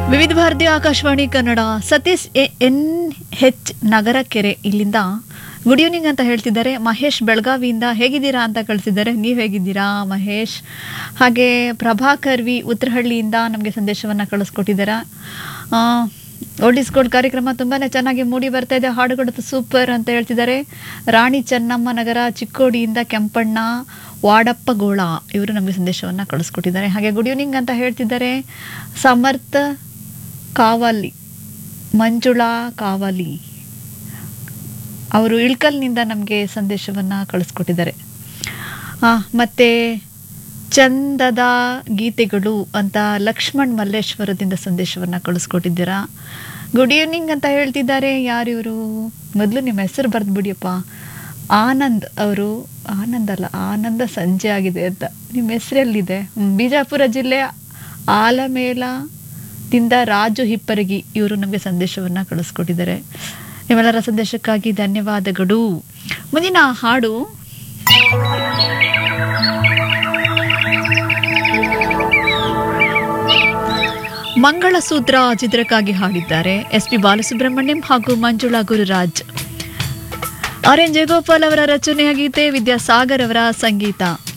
ವಿವಿಧ Bharati Akashvani Kannada Satish A- N H Nagara ಕೆರೆ ಇಲ್ಲಿಂದ ಗುಡ್ ಈವ್ನಿಂಗ್ ಅಂತ ಹೇಳ್ತಿದ್ದಾರೆ ಮಹೇಶ್ ಬೆಳಗಾವಿಯಿಂದ ಹೇಗಿದ್ದೀರಾ ಅಂತ ಕಳಿಸಿದ್ದಾರೆ ನೀವು ಹೇಗಿದ್ದೀರಾ ಮಹೇಶ್ ಹಾಗೆ ಪ್ರಭಾಕರ್ ವಿ ಉತ್ತರಹಳ್ಳಿಯಿಂದ ನಮಗೆ ಸಂದೇಶವನ್ನು ಕಳಿಸ್ಕೊಟ್ಟಿದ್ದೀರಾ ಓಲ್ಡ್ ಗೋಲ್ಡ್ ಕಾರ್ಯಕ್ರಮ ತುಂಬಾ ಚೆನ್ನಾಗಿ ಮೂಡಿ ಬರ್ತಾ ಇದೆ ಹಾಡುಗಳು ಸೂಪರ್ ಅಂತ ಹೇಳ್ತಿದ್ದಾರೆ ರಾಣಿ ಚೆನ್ನಮ್ಮ ನಗರ ಚಿಕ್ಕೋಡಿಯಿಂದ ಕೆಂಪಣ್ಣ ವಾಡಪ್ಪ ಗೋಳ ಇವರು ನಮಗೆ ಸಂದೇಶವನ್ನು ಕಳಿಸ್ಕೊಟ್ಟಿದ್ದಾರೆ ಹಾಗೆ ಗುಡ್ ಈವ್ನಿಂಗ್ ಅಂತ ಹೇಳ್ತಿದ್ದಾರೆ ಸಮರ್ಥ ಕಾವಲಿ ಮಂಜುಳಾ ಕಾವಲಿ ಅವರು ಇಳ್ಕಲ್ನಿಂದ ನಮಗೆ ಸಂದೇಶವನ್ನು ಕಳಿಸ್ಕೊಟ್ಟಿದ್ದಾರೆ ಆ, ಮತ್ತೆ ಚಂದದ ಗೀತೆಗಳು ಅಂತ ಲಕ್ಷ್ಮಣ್ ಮಲ್ಲೇಶ್ವರದಿಂದ ಸಂದೇಶವನ್ನು ಕಳಿಸ್ಕೊಟ್ಟಿದ್ದೀರಾ ಗುಡ್ ಈವ್ನಿಂಗ್ ಅಂತ ಹೇಳ್ತಿದ್ದಾರೆ ಯಾರಿವರು ಮೊದಲು ನಿಮ್ಮ ಹೆಸರು ಬರೆದ್ಬಿಡಿಯಪ್ಪ ಆನಂದ್ ಅವರು ಆನಂದ್ ಅಲ್ಲ ಆನಂದ ಸಂಜೆ ಆಗಿದೆ ಅಂತ ನಿಮ್ಮ ಹೆಸರೆಲ್ಲಿದೆ ಹ್ಮ್, ಬಿಜಾಪುರ ಜಿಲ್ಲೆ ಆಲಮೇಲದಿಂದ ರಾಜು ಹಿಪ್ಪರಗಿ ಇವರು ನಮಗೆ ಸಂದೇಶವನ್ನು ಕಳಿಸ್ಕೊಟ್ಟಿದ್ದಾರೆ ನಿಮ್ಮೆಲ್ಲರ ಸಂದೇಶಕ್ಕಾಗಿ ಧನ್ಯವಾದಗಳು ಮುಂದಿನ ಹಾಡು ಮಂಗಳಸೂತ್ರ ಚಿತ್ರಕ್ಕಾಗಿ ಹಾಡಿದ್ದಾರೆ ಎಸ್ ಪಿ ಬಾಲಸುಬ್ರಹ್ಮಣ್ಯಂ ಹಾಗೂ ಮಂಜುಳಾ ಗುರುರಾಜ್ ಆರ್ ಎನ್ ಜಯಗೋಪಾಲ್ ಅವರ ರಚನೆಯಾಗೀತೆ ವಿದ್ಯಾಸಾಗರ್ ಅವರ ಸಂಗೀತ